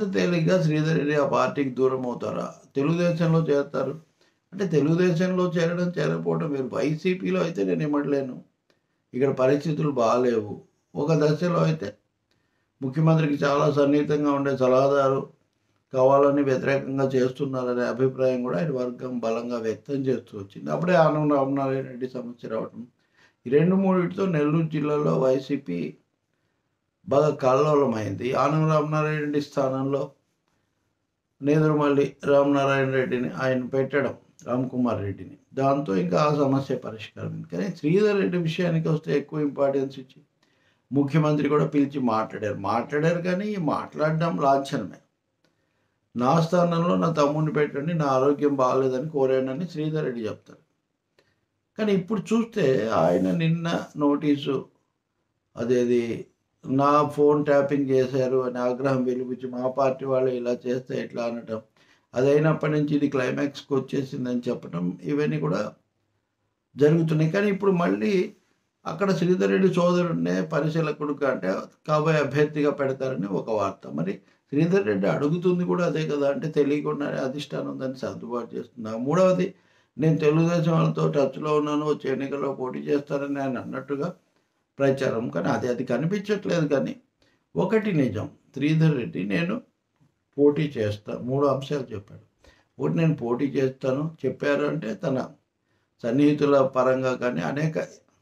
తేలిగ్గా శ్రీధర్ రెడ్డి ఆ పార్టీకి దూరం అవుతారా తెలుగుదేశంలో చేరతారు అంటే తెలుగుదేశంలో చేరడం చేరకపోవడం మీరు వైసీపీలో అయితే నేను ఇమ్మట్లేను ఇక్కడ పరిస్థితులు బాగాలేవు ఒక దశలో అయితే ముఖ్యమంత్రికి చాలా సన్నిహితంగా ఉండే సలహాదారు కావాలని వ్యతిరేకంగా చేస్తున్నారనే అభిప్రాయం కూడా ఆయన వర్గం బలంగా వ్యక్తం చేస్తూ వచ్చింది అప్పుడే ఆనం రామనారాయణ రెడ్డి సమస్య రావడం ఈ రెండు మూడింటితో నెల్లూరు జిల్లాలో వైసీపీ బాగా కల్లోలమైంది ఆనం రామనారాయణ రెడ్డి స్థానంలో నేదురుమల్లి రామనారాయణ రెడ్డిని ఆయన పెట్టడం రామ్ కుమార్ రెడ్డిని దాంతో ఇంకా ఆ సమస్య పరిష్కారం కానీ శ్రీధర్ రెడ్డి విషయానికి వస్తే ఎక్కువ ఇంపార్టెన్స్ ఇచ్చి ముఖ్యమంత్రి కూడా పిలిచి మాట్లాడారు మాట్లాడారు కానీ ఈ మాట్లాడడం లాంఛనమే నా స్థానంలో నా తమ్ముడిని పెట్టండి నా ఆరోగ్యం బాగాలేదని కోరానని శ్రీధర్ రెడ్డి చెప్తారు కానీ ఇప్పుడు చూస్తే ఆయన నిన్న నోటీసు అదేది నా ఫోన్ ట్యాపింగ్ చేశారు అని ఆగ్రహం వెలిపించి మా పార్టీ వాళ్ళు ఇలా చేస్తే ఎట్లా అనటం అదైనప్పటి నుంచి ఇది క్లైమాక్స్కి వచ్చేసిందని చెప్పడం ఇవన్నీ కూడా జరుగుతున్నాయి కానీ ఇప్పుడు మళ్ళీ అక్కడ శ్రీధర్ రెడ్డి సోదరుడినే పరిశీలకుడుగా అంటే కాబోయే అభ్యర్థిగా పెడతారని ఒక వార్త మరి శ్రీధర్ రెడ్డి అడుగుతుంది కూడా అదే కదా అంటే తెలియకుండా అధిష్టానం దాన్ని సర్దుబాటు చేస్తున్నా మూడవది నేను తెలుగుదేశం వాళ్ళతో టచ్లో ఉన్నాను వచ్చే ఎన్నికల్లో పోటీ చేస్తానని ఆయన అన్నట్టుగా ప్రచారం కానీ అది అది కనిపించట్లేదు కానీ ఒకటి నిజం శ్రీధర్ రెడ్డి నేను పోటీ చేస్తా మూడు అంశాలు చెప్పాడు ఒకటి నేను పోటీ చేస్తాను చెప్పారు అంటే తన సన్నిహితుల పరంగా కానీ అనేక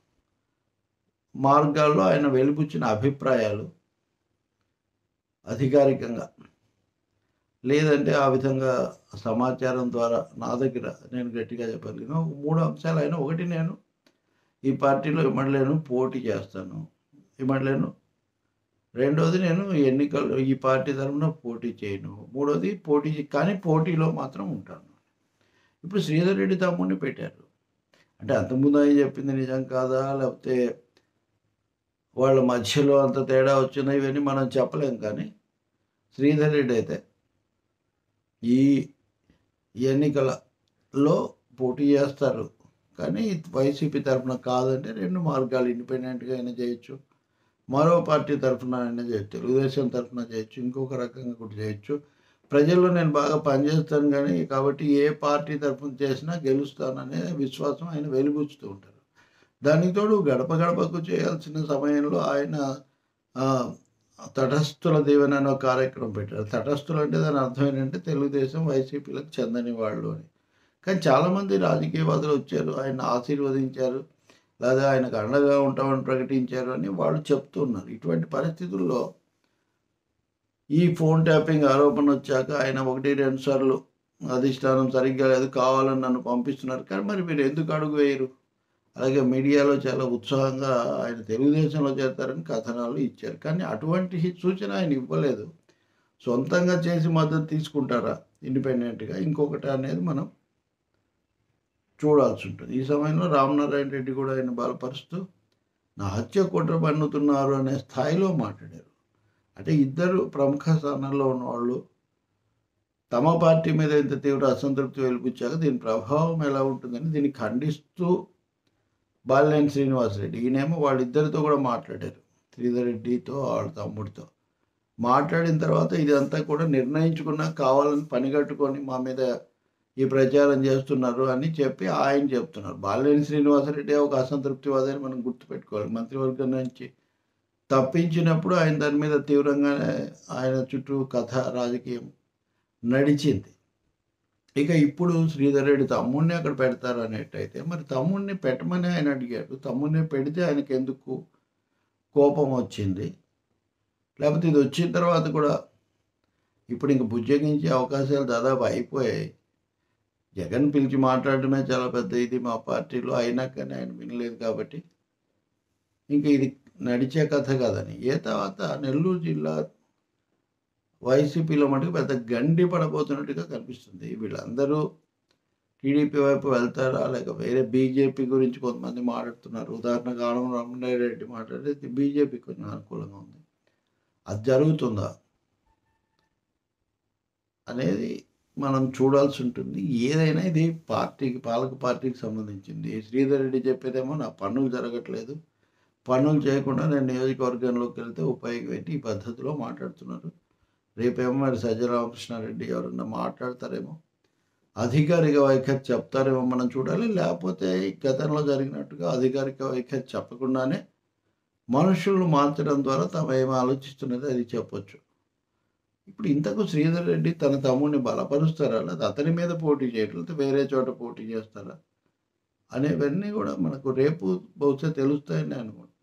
మార్గాల్లో ఆయన వెలిపుచ్చిన అభిప్రాయాలు అధికారికంగా లేదంటే ఆ విధంగా సమాచారం ద్వారా నా దగ్గర నేను గట్టిగా చెప్పగలిగిన మూడు అంశాలు అయినా ఒకటి నేను ఈ పార్టీలో ఇమ్మడలేను పోటీ చేస్తాను ఇమ్మడలేను రెండోది నేను ఎన్నికలు ఈ పార్టీ తరఫున పోటీ చేయను మూడోది పోటీ చే- కానీ పోటీలో మాత్రం ఉంటాను ఇప్పుడు శ్రీధర్ రెడ్డి తమ్ముడిని పెట్టారు అంటే అంతకుముందు ఆయన చెప్పింది నిజం కాదా లేకపోతే వాళ్ళ మధ్యలో అంత తేడా వచ్చిందా ఇవన్నీ మనం చెప్పలేం కానీ శ్రీధర్ రెడ్డి అయితే ఈ ఎన్నికలలో పోటీ చేస్తారు కానీ వైసీపీ తరఫున కాదంటే రెండు మార్గాలు ఇండిపెండెంట్గా అయినా చేయొచ్చు మరో పార్టీ తరఫున అయినా చేయొచ్చు తెలుగుదేశం తరఫున చేయొచ్చు ఇంకొక రకంగా కూడా చేయొచ్చు ప్రజల్లో నేను బాగా పనిచేస్తాను కానీ కాబట్టి ఏ పార్టీ తరఫున చేసినా గెలుస్తాననే విశ్వాసం ఆయన వెలుగుస్తూ ఉంటారు దానికి తోడు గడప గడపకు చేయాల్సిన సమయంలో ఆయన ఆ, తటస్థుల దీవెన అనే ఒక కార్యక్రమం పెట్టారు తటస్థులు అంటే దాని అర్థం ఏంటంటే తెలుగుదేశం వైసీపీలకు చెందని వాళ్ళు అని కానీ చాలామంది రాజకీయవాదులు వచ్చారు ఆయన ఆశీర్వదించారు లేదా ఆయనకు అండగా ఉంటామని ప్రకటించారు అని వాళ్ళు చెప్తున్నారు ఇటువంటి పరిస్థితుల్లో ఈ ఫోన్ ట్యాపింగ్ ఆరోపణ వచ్చాక ఆయన ఒకటి రెండు సార్లు అధిష్టానం సరిగ్గా లేదు కావాలని నన్ను పంపిస్తున్నారు కానీ మరి మీరు ఎందుకు అడుగు వేయరు అలాగే మీడియాలో చాలా ఉత్సాహంగా ఆయన తెలుగుదేశంలో చేరతారని కథనాలు ఇచ్చారు కానీ అటువంటి సూచన ఆయన ఇవ్వలేదు సొంతంగా చేసి మద్దతు తీసుకుంటారా ఇండిపెండెంట్గా ఇంకొకటి అనేది మనం చూడాల్సి ఉంటుంది ఈ సమయంలో రామనారాయణ రెడ్డి కూడా ఆయన బలపరుస్తూ నా హత్య కుట్ర పన్నుతున్నారు అనే స్థాయిలో మాట్లాడారు అంటే ఇద్దరు ప్రముఖ స్థానాల్లో ఉన్నవాళ్ళు తమ పార్టీ మీద ఇంత తీవ్ర అసంతృప్తి వెలిపించాక దీని ప్రభావం ఎలా ఉంటుందని దీన్ని ఖండిస్తూ బాలినేని శ్రీనివాసరెడ్డి ఈయనేమో వాళ్ళిద్దరితో కూడా మాట్లాడారు శ్రీధర్ రెడ్డితో వాళ్ళ తమ్ముడితో మాట్లాడిన తర్వాత ఇదంతా కూడా నిర్ణయించుకున్నా కావాలని పనిగట్టుకొని మా మీద ఈ ప్రచారం చేస్తున్నారు అని చెప్పి ఆయన చెప్తున్నారు బాలినేని శ్రీనివాసరెడ్డి ఒక అసంతృప్తివాదని మనం గుర్తుపెట్టుకోవాలి మంత్రివర్గం నుంచి తప్పించినప్పుడు ఆయన దాని మీద తీవ్రంగానే ఆయన చుట్టూ కథ రాజకీయం నడిచింది ఇక ఇప్పుడు శ్రీధర్ రెడ్డి తమ్ముడిని అక్కడ పెడతారు అనేట్టయితే మరి తమ్ముడిని పెట్టమని ఆయన అడిగాడు తమ్ముడిని పెడితే ఆయనకి ఎందుకు కోపం వచ్చింది లేకపోతే ఇది వచ్చిన తర్వాత కూడా ఇప్పుడు ఇంక బుజ్జగించే అవకాశాలు దాదాపు అయిపోయాయి జగన్ పిలిచి మాట్లాడడమే చాలా పెద్ద ఇది మా పార్టీలో అయినా కానీ ఆయన వినలేదు కాబట్టి ఇంకా ఇది నడిచే కథ కాదని ఏ తర్వాత నెల్లూరు జిల్లా వైసీపీలో మటుకు పెద్ద గండి పడబోతున్నట్టుగా కనిపిస్తుంది వీళ్ళందరూ టీడీపీ వైపు వెళ్తారా లేక వేరే బీజేపీ గురించి కొంతమంది మాట్లాడుతున్నారు ఉదాహరణకు ఆనం రామనారెడ్డి మాట్లాడితే బీజేపీ కొంచెం అనుకూలంగా ఉంది అది జరుగుతుందా అనేది మనం చూడాల్సి ఉంటుంది ఏదైనా ఇది పార్టీకి పాలక పార్టీకి సంబంధించింది శ్రీధర్ రెడ్డి చెప్పేదేమో నా పన్నులు జరగట్లేదు పనులు చేయకుండా నేను నియోజకవర్గంలోకి వెళ్తే ఉపయోగం ఏంటి ఈ పద్ధతిలో మాట్లాడుతున్నారు రేపేమో మరి సజ్జరామకృష్ణారెడ్డి ఎవరన్నా మాట్లాడతారేమో అధికారిక వైఖరి చెప్తారేమో మనం చూడాలి లేకపోతే ఈ గతంలో జరిగినట్టుగా అధికారిక వైఖరి చెప్పకుండానే మనుషులను మార్చడం ద్వారా తమ ఏం ఆలోచిస్తున్నది అది చెప్పొచ్చు ఇప్పుడు ఇంతకు శ్రీధర్ రెడ్డి తన తమ్ముడిని బలపరుస్తారా లేదా అతని మీద పోటీ చేయడం లేకపోతే వేరే చోట పోటీ చేస్తారా అనేవన్నీ కూడా మనకు రేపు బహుశా తెలుస్తాయని అనుకుంటున్నాను